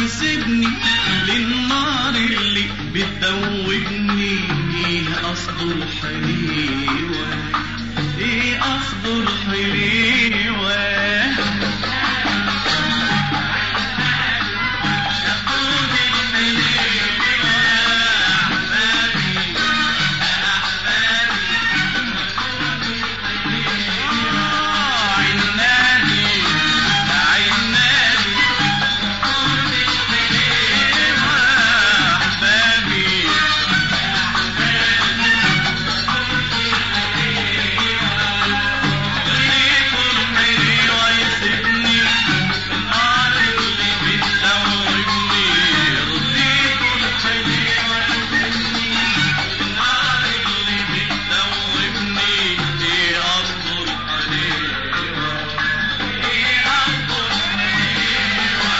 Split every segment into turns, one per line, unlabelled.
ويسيبني للنار اللي بتدوبني ايه قصده الحليوة ايه قصده الحليوة عنادي عنادي أحبابي رضيت الحلوة يسيبني النار اللي بتدوبني رضيت الحلوة يسيبني النار اللي بتدوبني ايه قصده الحليوة ايه قصده الحليوة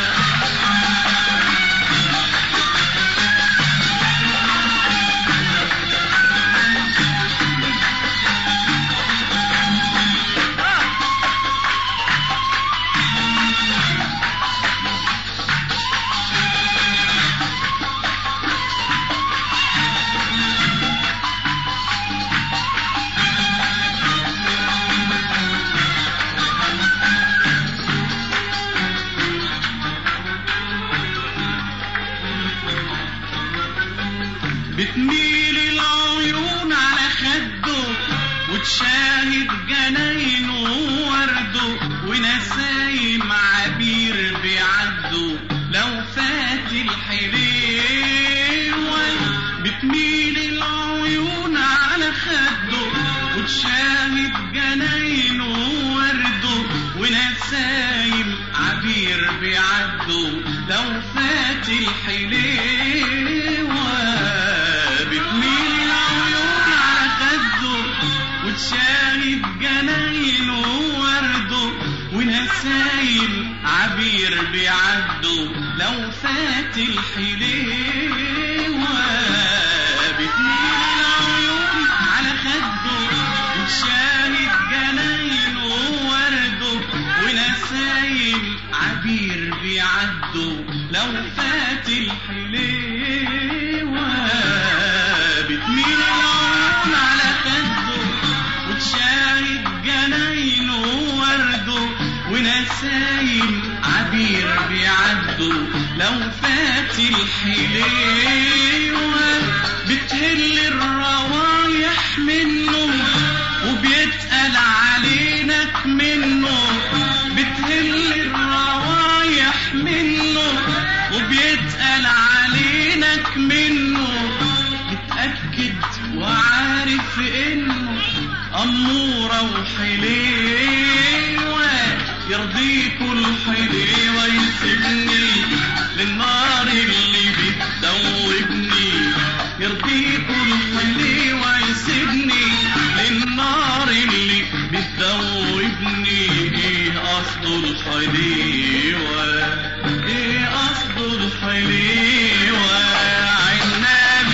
بتميل العيون على خده وتشاهد جناينه وورده ونسايم عبير بيعدوا لو فات الحليوة بتميل العيون على خده وتشاهد جناينه وورده ونسايم عبير بيعدوا لو فات الحليوة بتميل العيون على خده وتشاهد جناينه وورده ونسايم عبير بيعدوا لو فات الحليوة بتميل العيون على خده وتشاهد جناينه وورده ونسايم عبير بيعدوا لو فات الحليوة بتميل العيون على خده وتشاهد جناينه وورده ونسايم عبير بيعدوا لو فات الحليوة بتهل الروايح منه وبيتقل علينك منه بتهل الروايح منه وبيتقل علينك منه متأكد وعارف انه أمورة وحليوة يرضيك الحليوة يسيبني للنار اللي بتدوبني يرضيك الحليوة يسيبني للنار اللي بتدوبني ايه قصده الحليوة ايه قصده الحليوة عنابي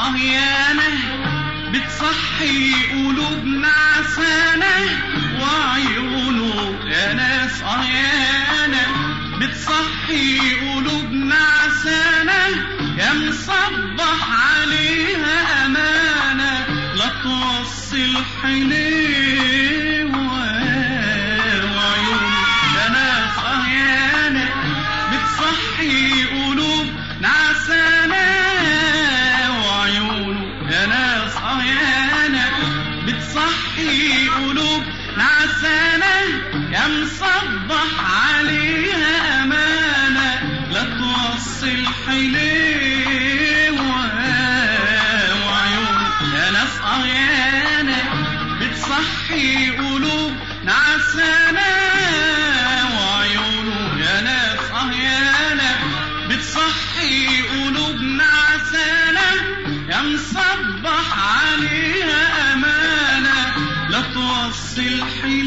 أهيانة بتصحي قلوبنا عسانة وعيونه يا ناس أهيانة بتصحي قلوبنا عسانة يا مصبح عليها أمانة لا توصل حليوة وعيون يا ناس أهيانة بتصحي قلوب نعسانة وعيونه يا ناس أهيانة بتصحي قلوب نعسانة يا مصبح عليها أمانة لا توصل حليوة وعيونه يا ناس أهيانة بتصحي قلوب نعسانة وعيونه يا ناس أهيانة بتصحي قلوب نعسانة يا مصبح عليها أمانة لا توصل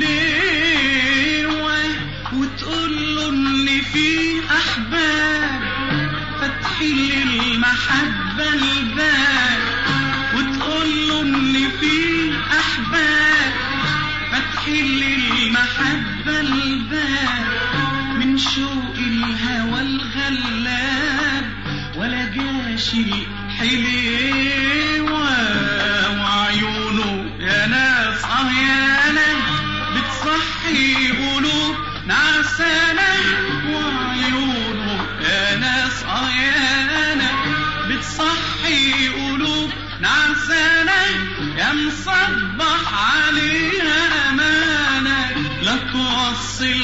حليوة وتقول له إن في أحباب فاتحين للمحبة الباب وتقول له إن في أحباب فاتحين للمحبة الباب من شوق الهوى الغلاب ولا جاش حليوة وعيونه يا ناس أهيانة بتصحي قلوب نعسانة وعيونه يا ناس أهيانة بتصحي قلوب نعسانة يا مصبح عليها أمانة لا توصل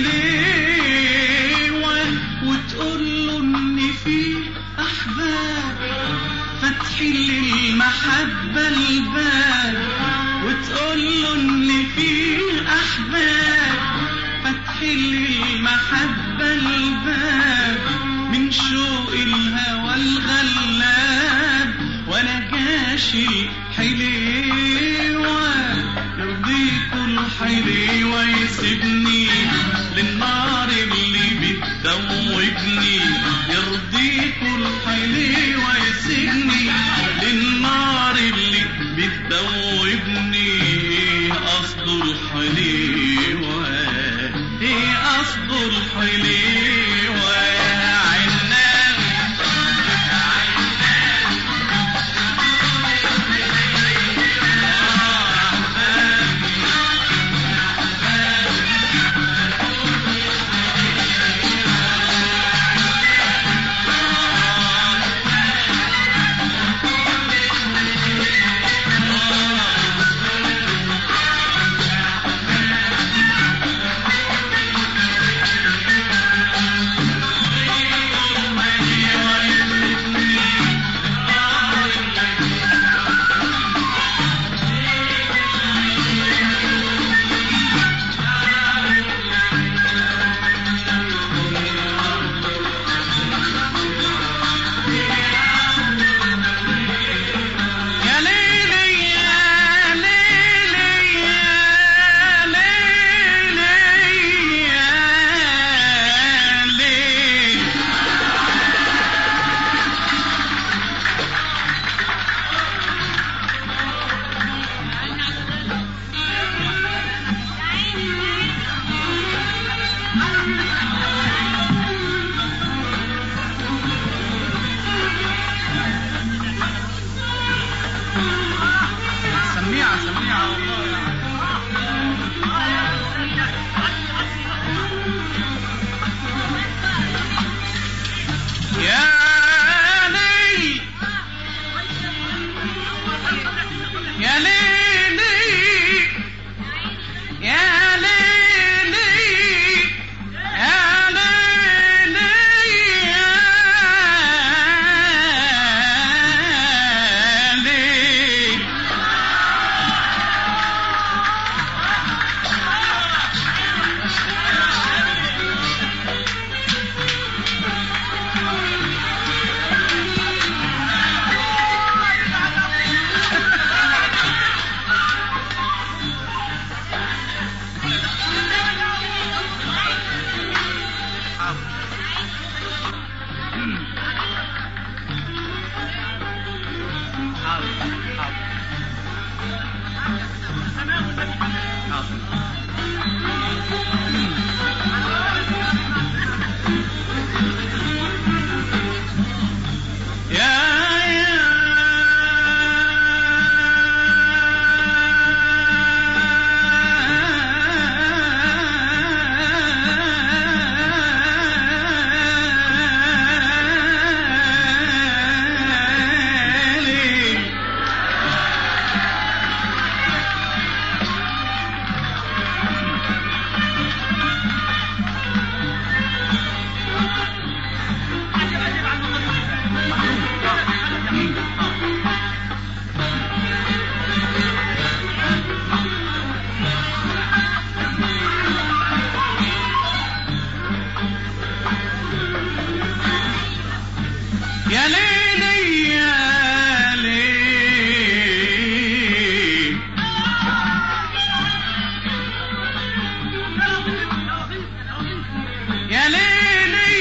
حليوة وتقول له إن في أحباب فاتحين للمحبة الباب وتقول له إن في أحباب فاتحين للمحبة الباب من شوق الهوى الغلاب ولا جاش حليوة يرضيكوا الحليوة يسيبني للنار اللي بتدوبني يرضيكوا الحليوة يسيبني للنار اللي بتدوبني قصده الحليوة ايه قصده الحليوة يا عنان يا ليلي يا ليلي يا ليلي يا ليلي سميعة سميعة والله يا ليل يا ليلي يا ليلي يا ليلي يا ليل حاضر حاضر حاضر يا يا يا ليلي يا ليل يا ليلي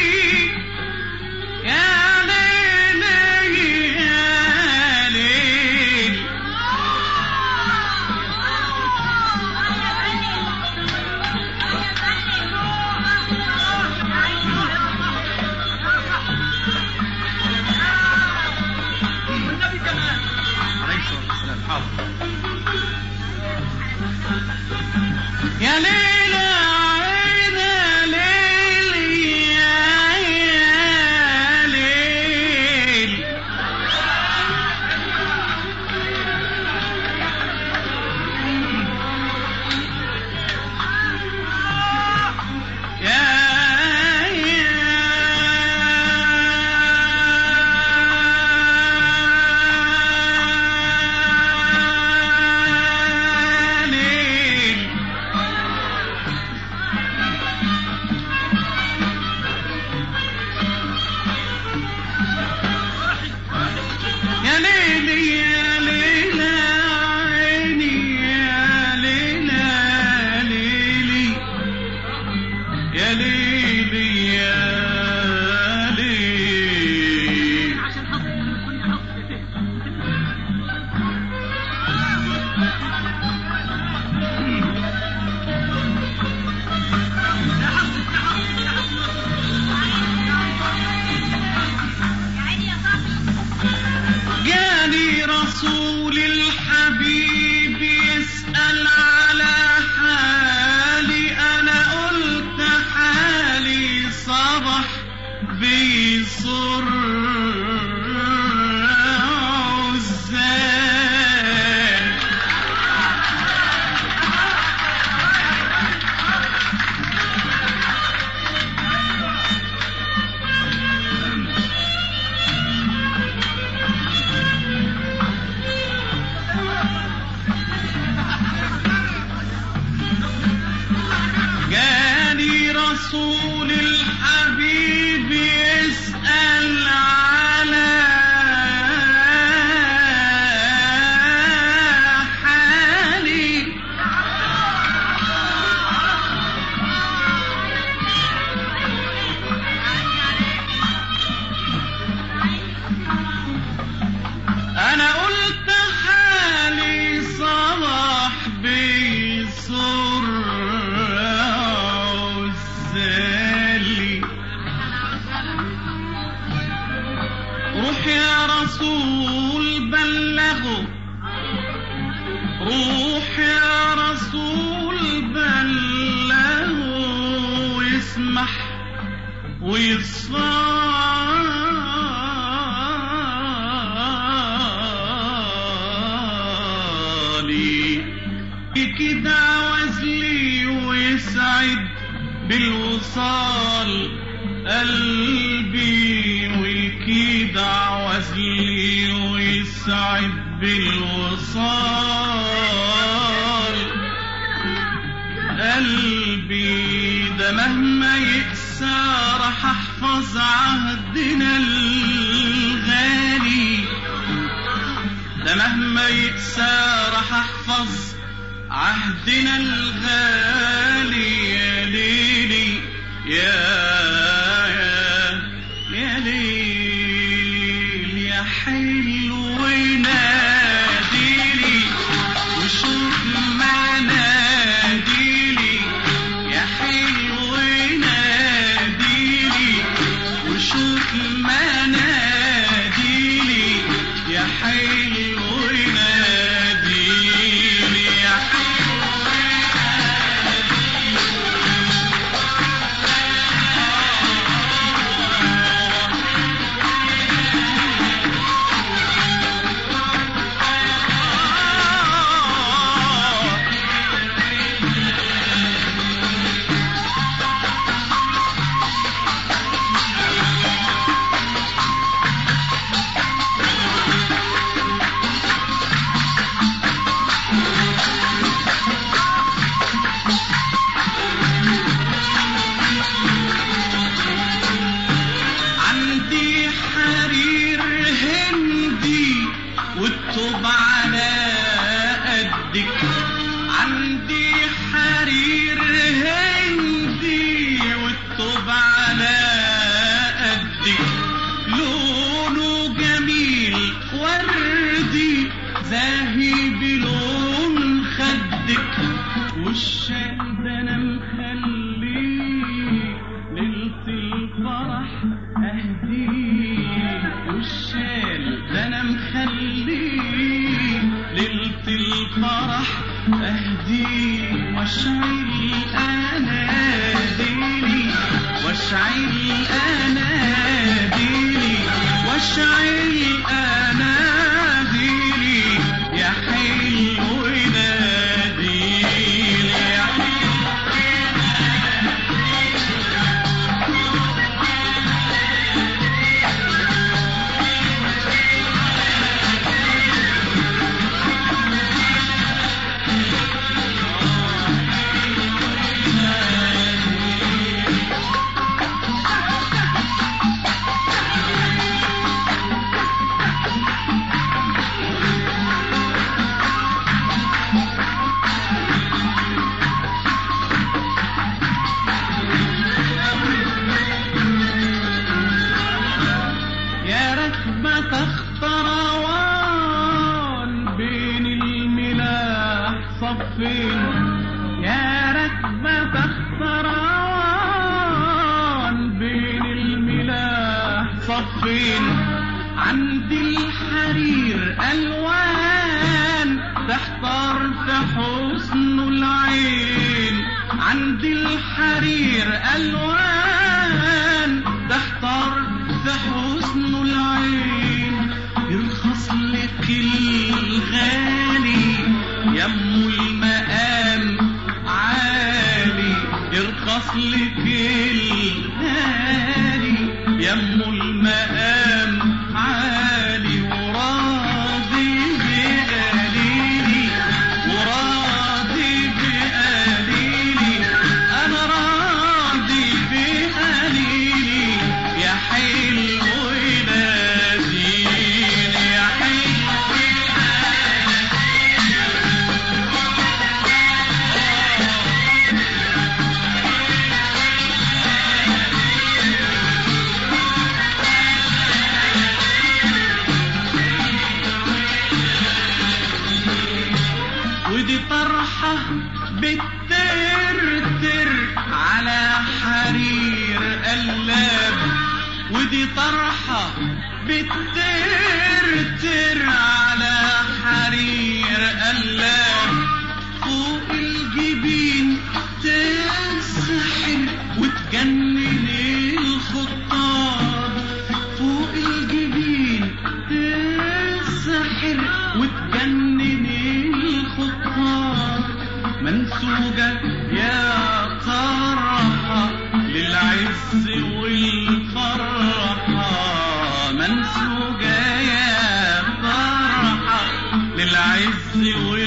يا ليلي يا ليل عليه الصلاة والسلام حاضر يا ليلى عين ليل يا يا ليل يا يا ليل يا ليلي يا ليلى عيني يا ليلى ليلي يا ليلي يا ليلي جاني رسول الحبيب يسأل على حالي أنا قلت حالي صبح بيصر عزال جاني رسول الحبيب يسأل على حالي أنا قلت حالي صباح بيصر عزالي روح يا رسول بلغه روح يا رسول بلغه واسمح ويصالي كده عوزلي ويسعد بالوصال قلبي ويكيد عوزلي ويسعد بالوصال قلبي ده مهما يقسى راح احفظ عهدنا الغالي ده مهما يقسى راح احفظ عهدنا الغالي يا ليلي يا يا يا ليل يا حلو نادي حلو ناديني يا حلو عندي حرير هندي والطوب على قدك عندي حرير هندي والطوب على قدك لونه جميل وردي زاهي بلون خدك والشال ده انا مخليه ليلة الفرح اهديه والشال ده انا مخليه ليلة الفرح اهديه واشعل اناديلي واشعل اناديلي واشعل اناديلي يا حلو ناديلي يا حلو يا ركبة اختروان بين الملاح صفين يا ركبة اختروان بين الملاح صفين عندي الحرير ألوان تحتار في حسن العين عندي الحرير ألوان تحتار في حسن العين يرخص لك الغالي يم المقام عالي يرخص لك الغالي يم المقام عالي وراضي بقليلي وراضي بقليلي انا راضي بقليلي يا حلو ناديني يا حلو ودي طرحة بترتر على حرير قلاب ودي طرحة بترتر على حرير قلاب فوق الجبين تسحر وتجنن الخطاب فوق الجبين تسحر وتجنن الخطاب منسوجة يا طرحة للعز والفرحة منسوجة يا طرحة للعز والفرحة